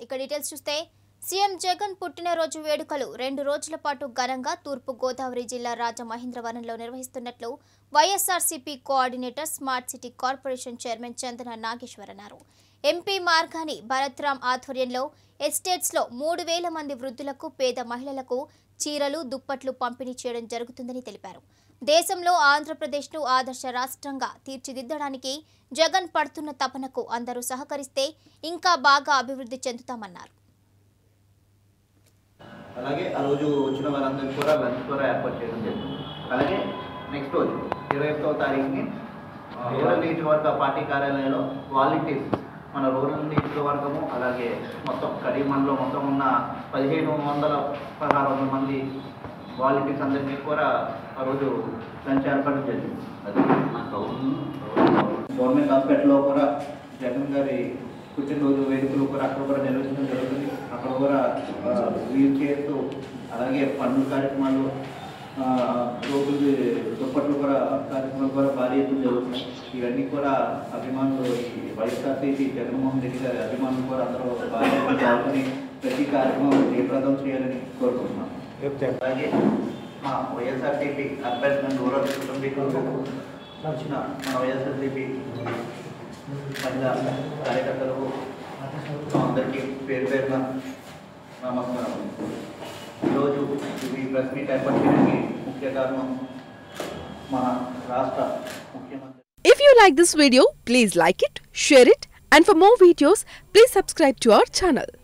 ఇక డీటెయిల్స్ చూస్తే సీఎం జగన్ పుట్టినరోజు వేడుకలు రెండు రోజుల పాటు ఘనంగా తూర్పు గోదావరి జిల్లా రాజమహేంద్రవరంలో నిర్వహిస్తున్నట్లు YSRCP coordinator smart city corporation chairman Chandana Nageswar అన్నారు ఎంపీ మార్గాని భరత్రామ్ ఆధ్వర్యంలో ఎస్టేట్స్లో మూడు వేల మంది వృద్ధులకు పేద మహిళలకు చీరలు దుప్పట్లు పంపిణీ చేయడం జరుగుతుందని తెలిపారు దేశంలో ఆంధ్రప్రదేశ్ను ఆదర్శ రాష్ట్రంగా తీర్చిదిద్దడానికి జగన్ పడుతున్న తపనకు అందరూ సహకరిస్తే ఇంకా బాగా అభివృద్ధి చెందుతామన్నారు అలాగే ఆ రోజు వచ్చిన వారందరికీ కూడా లంచ్ కూడా ఏర్పాటు చేయడం జరిగింది అలాగే నెక్స్ట్ రోజు ఇరవై ఒకటవ తారీఖుని ఆ, రూరల్ నియోజకవర్గ పార్టీ కార్యాలయంలో వాలంటీర్స్ మన రూరల్ నియోజకవర్గము అలాగే మొత్తం కడి మండలం మొత్తం ఉన్న పదిహేను వందల పదహారు వందల మంది వాలంటీర్స్ అందరికీ కూడా ఆ రోజు లంచ్ ఏర్పాటు జరిగింది అది మన గవర్నమెంట్ హాస్పిటల్లో కూడా జగన్ గారి పుట్టినరోజు వేడుకలు కూడా అక్కడ కూడా నిర్వహించడం జరుగుతుంది అక్కడ కూడా వీల్ చైర్స్ అలాగే పన్ను కార్యక్రమాలు ఆ, రోగులు దుప్పట్లు కూడా కార్యక్రమాలు కూడా భారీ ఎత్తున జరుగుతున్నాయి ఇవన్నీ కూడా అభిమానులు ఈ వైఎస్ఆర్సీపీ జగన్మోహన్ రెడ్డి గారి అభిమానులు కూడా అందరూ భారీ ఎత్తున పాల్గొని ప్రతి కార్యక్రమం జయప్రదం చేయాలని కోరుకుంటున్నాం అలాగే మా వైఎస్ఆర్సీపీ అర్బన్ అండ్ రూరల్ కుటుంబీకులకు వచ్చిన మన వైఎస్ఆర్సీపీ మహిళా కార్యకర్తలకు మా అందరికీ పేరు పేరున నమస్కారం ఈరోజు ఈ ప్రెస్ మీట్ ఏర్పాటు చేయడానికి ముఖ్య కారణం మన రాష్ట్ర ముఖ్యమంత్రి If you like this video, please like it, share it, and for more videos, please subscribe to our channel.